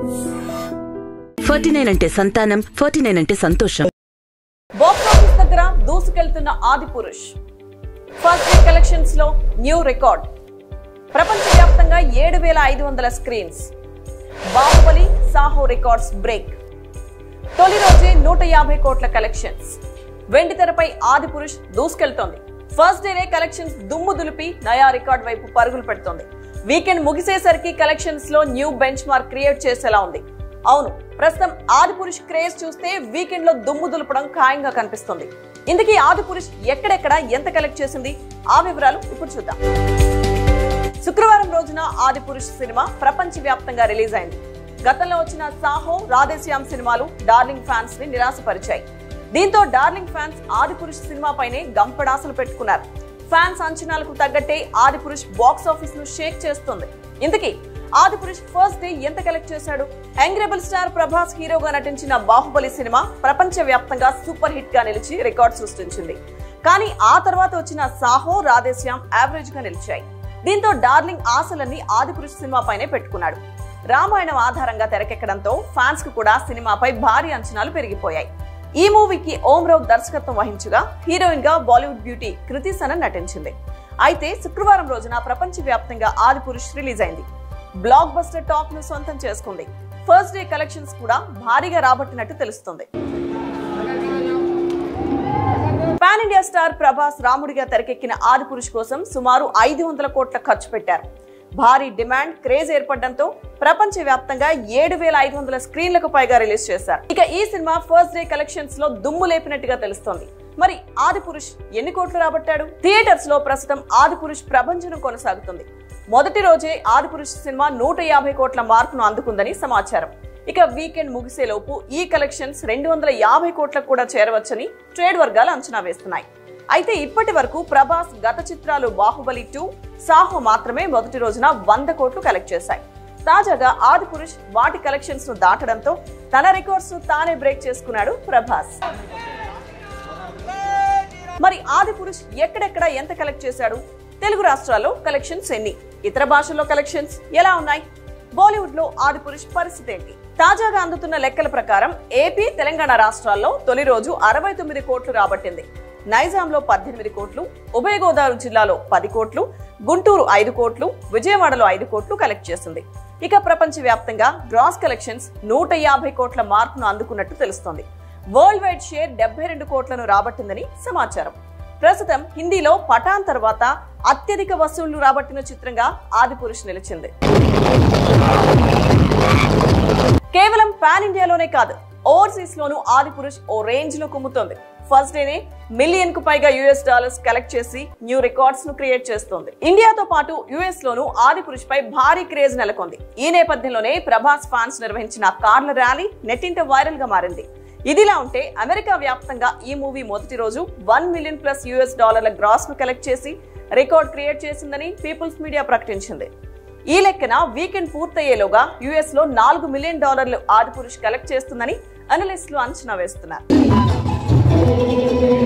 forty nine అంటే సంతానం forty nine అంటే సంతోషం బాక్స్ ఆఫీస్ దగ్గర దూసుకెళ్తున్న Adipurush first day collections లో న్యూ రికార్డ్ ప్రపంచవ్యాప్తంగా ఏడు వేల ఐదు వందల screens Baahubali Saaho records break తొలి రోజే నూట యాభై కోట్ల కలెక్షన్స్ వెండి తెరపై ఆది పురుష్ దూసుకెళ్తోంది ఫస్ట్ డేనే కలెక్షన్స్ దుమ్ము దులిపి నయా రికార్డ్ వైపు పరుగులు పెడుతోంది వీకెండ్ ముగిసేసరికి కలెక్షన్స్ లో న్యూ బెంచ్ మార్క్ క్రియేట్ చేసేలా ఉంది అవును ప్రస్తుతం ఆది పురుష్ క్రేజ్ చూస్తే వీకెండ్ లో దుమ్ము దులపడం ఖాయంగా కనిపిస్తుంది ఇందుకీ ఆది పురుష్ ఎక్కడెక్కడ ఎంత కలెక్ట్ చేసింది ఆ వివరాలు ఇప్పుడు చూద్దాం శుక్రవారం రోజున ఆది పురుష్ సినిమా ప్రపంచ వ్యాప్తంగా రిలీజ్ అయింది గతంలో వచ్చిన సాహో రాధేశ్యామ్ సినిమాలు డార్లింగ్ ఫ్యాన్స్ ని నిరాశపరిచాయి దీంతో డార్లింగ్ ఫ్యాన్స్ ఆది పురుష్ సినిమాపైనే గంపడాసలు పెట్టుకున్నారు ఫ్యాన్స్ అంచనాలకు తగ్గట్టే ఆది పురుష్ బాక్స్ ఆఫీస్ ను షేక్ చేస్తుంది ఇందుకీ ఆది పురుష్ ఫస్ట్ డే ఎంత కలెక్ట్ చేశాడు యాంగ్రేబుల్ స్టార్ ప్రభాస్ హీరోగా నటించిన బాహుబలి సినిమా ప్రపంచ వ్యాప్తంగా సూపర్ హిట్ గా నిలిచి రికార్డ్ సృష్టించింది కానీ ఆ తర్వాత వచ్చిన సాహో రాధేశ్యామ్ యావరేజ్ గా నిలిచాయి దీంతో డార్లింగ్ ఆశలన్నీ ఆదిపురుష్ సినిమాపైనే పెట్టుకున్నాడు రామాయణం ఆధారంగా తెరకెక్కడంతో ఫ్యాన్స్ కు కూడా సినిమాపై భారీ అంచనాలు పెరిగిపోయాయి ఈ మూవీకి ఓం రావు దర్శకత్వం వహించగా హీరోయిన్ గా బాలీవుడ్ బ్యూటీ కృతి సనన్ నటించింది అయితే శుక్రవారం రోజున ప్రపంచ వ్యాప్తంగా ఆదిపురుష్ రిలీజ్ అయింది బ్లాక్ బస్టర్ టాక్ ను సొంతం చేసుకుంది ఫస్ట్ డే కలెక్షన్స్ కూడా భారీగా రాబట్టినట్టు తెలుస్తుంది పాన్ ఇండియా స్టార్ ప్రభాస్ రాముడిగా తెరకెక్కిన ఆదిపురుష్ కోసం సుమారు ఐదు వందల కోట్ల ఖర్చు పెట్టారు భారీ డిమాండ్ క్రేజ్ ఏర్పడడంతో ప్రపంచ వ్యాప్తంగా ఏడు వేల ఐదు వందల స్క్రీన్లకు పైగా రిలీజ్ చేశారు ఇక ఈ సినిమా ఫస్ట్ డే కలెక్షన్స్ లో దుమ్ము లేపినట్టుగా తెలుస్తోంది మరి ఆదిపురుష్ ఎన్ని కోట్లు రాబట్టాడు థియేటర్స్ లో ప్రస్తుతం ఆదిపురుష్ ప్రభంజనం కొనసాగుతుంది మొదటి రోజే ఆదిపురుష్ సినిమా నూట యాభై కోట్ల మార్కును అందుకుందని సమాచారం ఇక వీకెండ్ ముగిసేలోపు ఈ కలెక్షన్స్ రెండు వందల యాభై కోట్లకు కూడా చేరవచ్చని ట్రేడ్ వర్గాలు అంచనా వేస్తున్నాయి అయితే ఇప్పటి వరకు ప్రభాస్ గత చిత్రాలు బాహుబలి టూ సాహో మాత్రమే మొదటి రోజున వంద కోట్లు కలెక్ట్ చేశాయి తాజాగా ఆది పురుష్ వాటి కలెక్షన్స్ ను దాటడంతో తన రికార్డ్స్ ను తానే బ్రేక్ చేసుకున్నాడు ప్రభాస్ మరి ఆది పురుష్ ఎక్కడెక్కడ ఎంత కలెక్ట్ చేశాడు తెలుగు రాష్ట్రాల్లో కలెక్షన్స్ ఎన్ని ఇతర భాషల్లో కలెక్షన్స్ ఎలా ఉన్నాయి బాలీవుడ్ లో ఆది పురుష్ పరిస్థితి ఏంటి తాజాగా అందుతున్న లెక్కల ప్రకారం ఏపీ తెలంగాణ రాష్ట్రాల్లో తొలి రోజు అరవై తొమ్మిది కోట్లు రాబట్టింది నైజాంలో పద్దెనిమిది కోట్లు ఉభయ గోదావరి జిల్లాలో పది కోట్లు గుంటూరు ఐదు కోట్లు విజయవాడలో ఐదు కోట్లు కలెక్ట్ చేసింది ఇక ప్రపంచ వ్యాప్తంగా గ్రాస్ కలెక్షన్స్ నూట యాభై కోట్ల మార్కును అందుకున్నట్టు తెలుస్తోంది వరల్డ్ వైడ్ షేర్ డెబ్బై రెండు కోట్లను రాబట్టిందని సమాచారం ప్రస్తుతం హిందీలో పఠాన్ తర్వాత అత్యధిక వసూళ్లు రాబట్టిన చిత్రంగా ఆదిపురుష్ నిలిచింది కేవలం పాన్ ఇండియాలోనే కాదు ఓవర్సీస్ లోను ఆదిపురుష్ ఓ రేంజ్ లో కుమ్ముతోంది ఫస్ట్ డేనే మిలియన్ కు పైగా యుఎస్ డాలర్స్ కలెక్ట్ చేసి న్యూ రికార్డ్స్ ను క్రియేట్ చేస్తోంది ఇండియాతో పాటు యుఎస్ లోను ఆదిపురుష్ పై భారీ క్రేజ్ నెలకొంది ఈ నేపథ్యంలోనే ప్రభాస్ ఫ్యాన్స్ నిర్వహించిన కార్ల ర్యాలీ నెట్టింట వైరల్ గా మారింది ఇదిలా ఉంటే అమెరికా వ్యాప్తంగా ఈ మూవీ మొదటి రోజు వన్ మిలియన్ ప్లస్ యుఎస్ డాలర్ల గ్రాస్ ను కలెక్ట్ చేసి రికార్డ్ క్రియేట్ చేసిందని పీపుల్స్ మీడియా ప్రకటించింది ఈ లెక్కన వీకెండ్ పూర్తయ్యేలోగా యుఎస్ లో నాలుగు మిలియన్ డాలర్లు ఆదిపురుష్ కలెక్ట్ చేస్తుందని అనలిస్టులు అంచనా వేస్తున్నారు